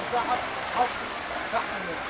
بتاعك حفر تحت الماء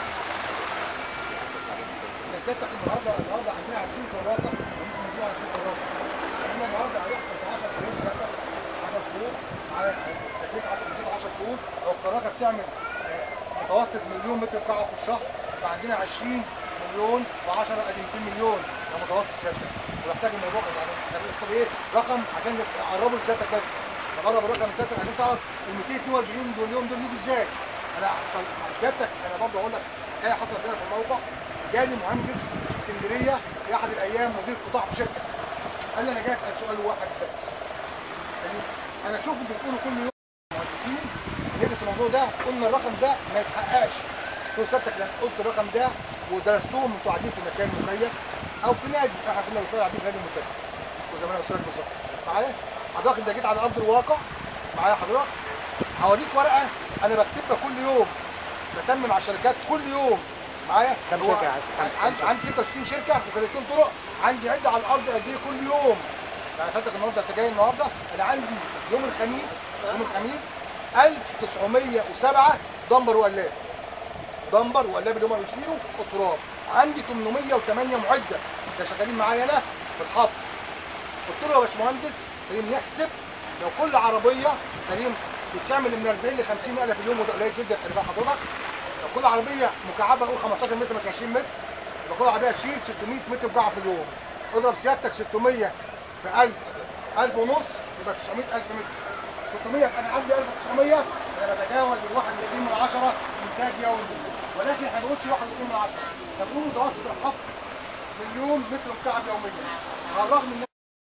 سيادتك النهارده النهارده عندنا 20 كراكه وممكن نزيد 20 كراكه احنا النهارده هنحفر في 10 شهور سيادتك 10 شهور على تكليف 10 مدير 10 شهور لو الكراكه بتعمل آه، متوسط مليون متر مكعب في الشهر فعندنا 20 مليون و10 ادي 200 مليون ده متوسط سيادتك ومحتاج الموضوع يعني احنا بنحسب ايه رقم عشان نقربه لسيادتك بس نقرب الرقم لسيادتك عشان تعرف ال 242 مليون دول يجوا ازاي انا طيب سيادتك انا برضه اقول لك حكايه حصلت هنا في الموقع جالي مهندس في اسكندريه في احد الايام مدير قطاع في شركه قال لي انا جاي اسال سؤال واحد بس قال لي انا اشوف انتوا بتقولوا كل يوم مهندسين ندرس الموضوع ده قلنا الرقم ده ما يتحققش قلت له سيادتك لما قلت الرقم ده ودرستوهم انتوا قاعدين في مكان مكيف او في نادي احنا كنا بنتفرج قاعدين في نادي متسع وزمان اسرائيل بالظبط معايا حضرتك انت جيت على ارض الواقع معايا حضرتك هوريك ورقه انا بكتبها كل يوم بتمم على الشركات كل يوم معايا كم هو شركة يا عزيزي؟ كم- عندي عندي 66 شركه و30 طرق عندي عده على الارض قد ايه كل يوم يعني حضرتك النهارده انت جاي النهارده انا عندي يوم الخميس يوم الخميس 1907 دمبر وقلاب دمبر وقلاب اللي هم بيشيلوا التراب عندي 808 معده ده شغالين معايا انا في الحفر قلت له يا باشمهندس سليم نحسب لو كل عربيه سليم بتعمل من 40 ل 50 الف في اليوم وده قليل جدا خلي بال حضرتك لو كل عربيه مكعبه قول 15 متر مش 20 متر يبقى كل عربيه تشيل 600 متر مكعب في اليوم اضرب سيادتك 600 في 1000 1000 ونص يبقى 900000 متر 600 يبقى انا عندي 1900 انا بتجاوز ال 1.2 من 10 انتاج يومي ولكن احنا ما بنقولش 1.2 من 10 احنا بنقول متوسط الحفر مليون متر مكعب يوميا على الرغم ان